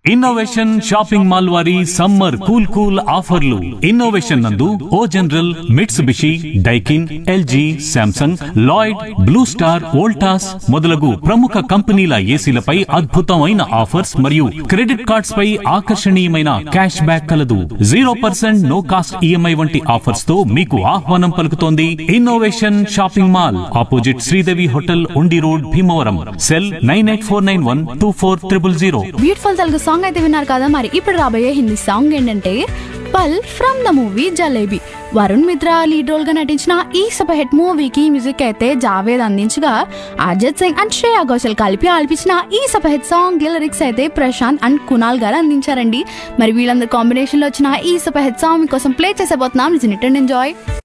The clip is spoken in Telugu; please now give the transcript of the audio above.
ఇన్నోవేషన్ షాపింగ్ మాల్ వారి సమ్మర్ కూల్ కూల్ ఆఫర్లు ఇన్నోవేషన్ నందు O General Mitsubishi Daikin L G Samsung Lloyd Blue Star Voltas మొదలగు ప్రముఖ కంపెనీల ఏసీలపై అద్భుతమైన ఆఫర్స్ మరియు క్రెడిట్ కార్డ్స్ పై ఆకర్షణీయమైన క్యాష్ బ్యాక్ కలదు zero percent no cost E M I వంటి ఆఫర్స్ తో మీకు ఆహ్వానం పలుకుతోంది Innovation shopping mall opposite Sridevi hotel Undi road Bhimavaram cell nine eight four nine one two four triple zero beautiful Telugu song అయితే విన్నారు కదా మరి ఇప్పుడు రాబోయే హిందీ సాంగ్ ఏంటంటే Pal from the movie Jalebi Varun Mitra lead role గా నటించిన ఈ సూపర్ హిట్ మూవీకి మ్యూజిక్ అయితే జావేద్ అందించగా అజిత్ సింగ్ అండ్ శ్రేయా ఘోషల్ కలిపి ఆలపించిన ఈ సూపర్ హిట్ సాంగ్ లిరిక్స్ అయితే ప్రశాంత్ అండ్ కునాల్ గారు అందించారండి మరి వీళ్ళందరి కాంబినేషన్ లో వచ్చిన ఈ సూపర్ హిట్ సాంగ్ కోసం ప్లే చేసేబోతున్నాం లిజన్ ఇట్ అండ్ ఎంజాయ్